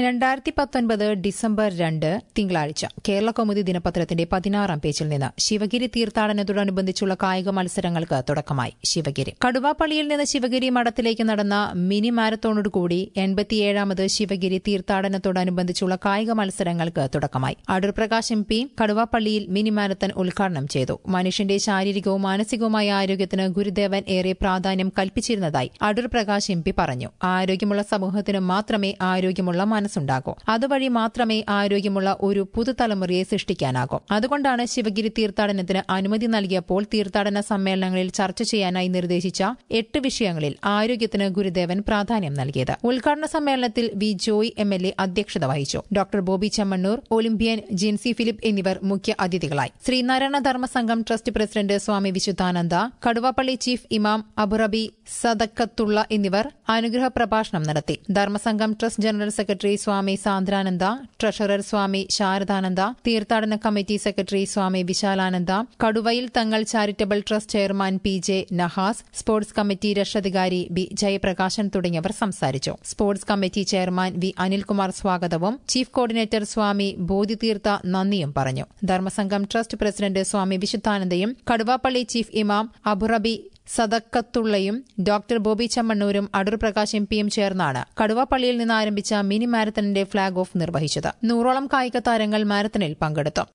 രണ്ടായിരത്തി പത്തൊൻപത് ഡിസംബർ രണ്ട് തിങ്കളാഴ്ച കേരള കൗമുദി ദിനപത്രത്തിന്റെ പതിനാറാം പേജിൽ നിന്ന് ശിവഗിരി തീർത്ഥാടനത്തോടനുബന്ധിച്ചുള്ള കായിക മത്സരങ്ങൾക്ക് തുടക്കമായി ശിവഗിരി കടുവാപ്പള്ളിയിൽ നിന്ന് ശിവഗിരി മഠത്തിലേക്ക് നടന്ന മിനി മാരത്തോണോടുകൂടി എൺപത്തിയേഴാമത് ശിവഗിരി തീർത്ഥാടനത്തോടനുബന്ധിച്ചുള്ള കായിക മത്സരങ്ങൾക്ക് തുടക്കമായി അടൂർ പ്രകാശ് എം പി കടുവാപ്പള്ളിയിൽ മിനി മാരത്തൺ ഉദ്ഘാടനം ചെയ്തു മനുഷ്യന്റെ ശാരീരികവും മാനസികവുമായ ആരോഗ്യത്തിന് ഗുരുദേവൻ ഏറെ പ്രാധാന്യം കൽപ്പിച്ചിരുന്നതായി അടൂർ പ്രകാശ് എം പി പറഞ്ഞു ആരോഗ്യമുള്ള സമൂഹത്തിന് മാത്രമേ ആരോഗ്യമുള്ള മനസ്സുണ്ടാകൂ അതുവഴി മാത്രമേ ആരോഗ്യമുള്ള ഒരു പുതുതലമുറയെ സൃഷ്ടിക്കാനാകൂ അതുകൊണ്ടാണ് ശിവഗിരി തീർത്ഥാടനത്തിന് അനുമതി നൽകിയപ്പോൾ തീർത്ഥാടന സമ്മേളനങ്ങളിൽ ചർച്ച ചെയ്യാനായി നിർദ്ദേശിച്ച എട്ട് വിഷയങ്ങളിൽ ആരോഗ്യത്തിന് ഗുരുദേവൻ പ്രാധാന്യം നൽകിയത് ഉദ്ഘാടന സമ്മേളനത്തിൽ V Joy M L A അധ്യക്ഷത വഹിച്ചു ഡോക്ടർ ബോബി ചെമ്മണ്ണൂർ ഒളിമ്പ്യൻ ജിൻസി ഫിലിപ്പ് എന്നിവർ മുഖ്യ അതിഥികളായി Sree Narayana Dharma Sangham trust president Swami Vishudhananda Kaduvappally chief ഇമാം അബുറബി സദക്കത്തുള്ള എന്നിവർ അനുഗ്രഹ പ്രഭാഷണം നടത്തി Dharma Sangham trust general secretary Swami Sandrananda treasurer Swami Sharadananda തീർത്ഥാടന committee secretary Swami Vishalananda Kaduvayil Thangal charitable trust chairman P J Nahas sports committee രക്ഷാധികാരി ബി ജയപ്രകാശൻ തുടങ്ങിയവർ സംസാരിച്ചു sports committee chairman V Anilkumar സ്വാഗതവും ചീഫ് കോർഡിനേറ്റർ സ്വാമി ബോധിതീർത്ഥ നന്ദിയും പറഞ്ഞു ധർമ്മസംഘം ട്രസ്റ്റ് പ്രസിഡന്റ് സ്വാമി വിശുദ്ധാനന്ദയും കടുവാപ്പള്ളി ചീഫ് ഇമാം അബുറബി സദക്കത്തുള്ളയും ഡോക്ടർ ബോബി ചമ്മണ്ണൂരും അടൂർ പ്രകാശ് എം പിയും ചേർന്നാണ് കടുവാപ്പള്ളിയിൽ നിന്ന് ആരംഭിച്ച മിനി മാരത്തണിന്റെ ഫ്ളാഗ് ഓഫ് നിർവഹിച്ചത് നൂറോളം കായിക താരങ്ങൾ മാരത്തണിൽ പങ്കെടുത്തു